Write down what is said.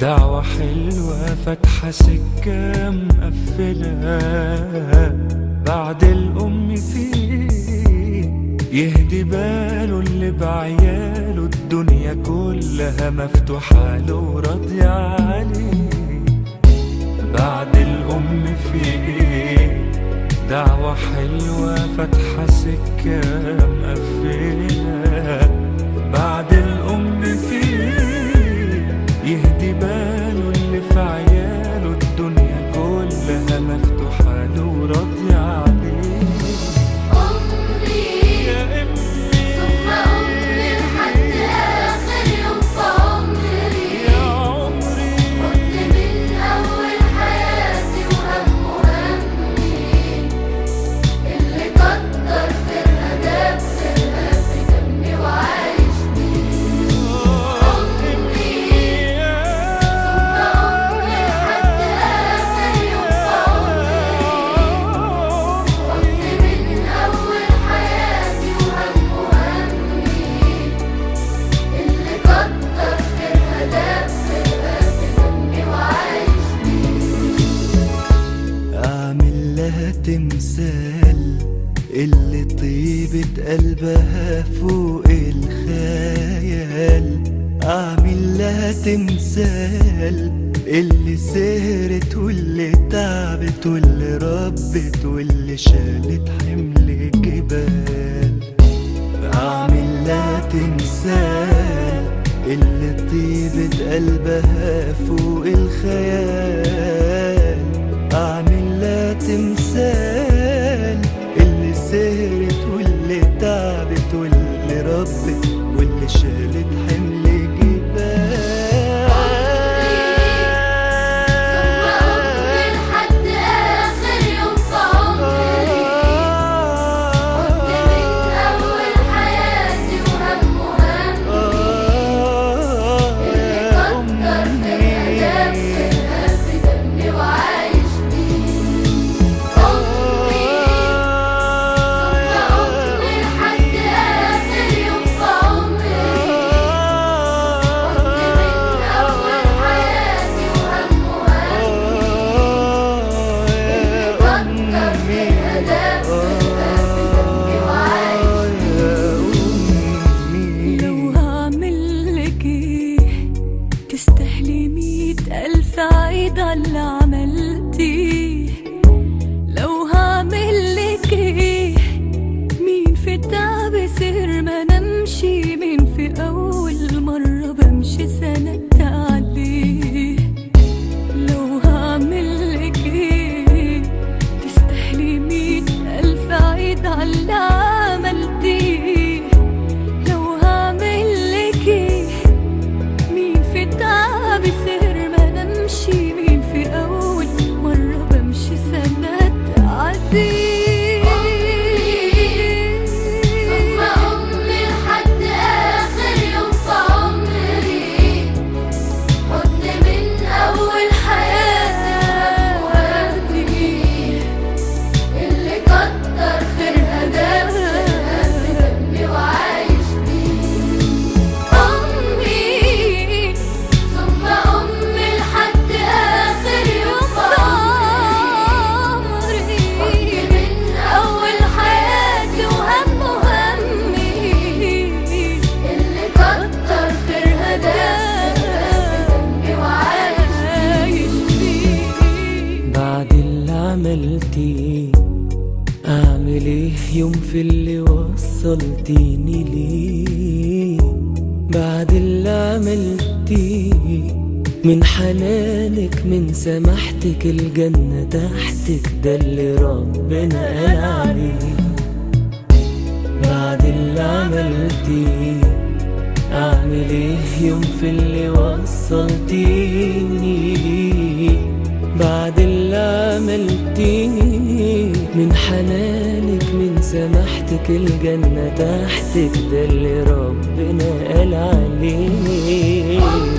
دعوة حلوة فاتحة سكة مقفلة بعد الأم فيه يهدي باله اللي بعياله الدنيا كلها مفتوحة له وراضية عليه بعد الأم فيه دعوة حلوة فاتحة سكة مقفلة بعد الأم فيه يهدي باله اللي في عياله الدنيا كلها مفتوحة له وراضية عليه أمي يا ثم أمي لحد آخر يوم في عمري يا عمري كنت من أول حياتي وهم همي اللي كتر خيرها داب خيرها في دمي وعايش بيه أمي ثم أمي لحد آخر يوم في عمري كنت من أول حياتي وهم همي اللي كتر خيرها داب خيرها في دمي وعايش أعمل لها تمثال اللي طيبة قلبها فوق الخيال أعمل لها تمثال اللي سهرت واللي تعبت واللي ربت واللي شالت حمل جبال أعمل لها تمثال اللي طيبة قلبها فوق الخيال أعمل لها تمثال اللي سهرت واللي تعبت واللي ربت واللي شالت حمل ثم أمي لحد آخر يوم في عمري كنت من أول حياتي وهم همي اللي كتر خيرها داب خيرها في دمي وعايش بيه أمي ثم أمي لحد آخر يوم في عمري كنت من أول حياتي وهم همي اللي كتر خيرها داب خيرها في دمي وعايش لو هعمل لك ايه تستاهلي مية ألف عيد على اللي عملتيه لو هعمل لك ايه مين في التعب سهر ما نمشي مين في أول مرة بمشي سند عليه لو هعمل لك ايه تستاهلي مية ألف عيد على اللي عملتيه لو هعمل لك ايه مين في التعب سهر ما نمشي مين في أول مرة بمشي سنة تعدي ثم أمي لحد آخر يوم في عمري كنت من أول حياتي وهمي اللي كتر خيرها داب خيرها في دمي وعايش بيه أمي ثم أمي لحد آخر يوم في عمري كنت من أول حياتي وهم همي اللي كتر خيرها داب خيرها في دمي وعايش بيه بعد اللي عملتيه اعمل ايه يوم في اللي وصلتيني ليه بعد اللي عملتيه من حنانك من سماحتك الجنة تحتك ده اللي ربنا قال عليه بعد اللي عملتيه اعمل ايه يوم في اللي وصلتيني ليه بعد اللي عملتيه من حنانك من سماحتك الجنة تحتك ده اللي ربنا قال عليه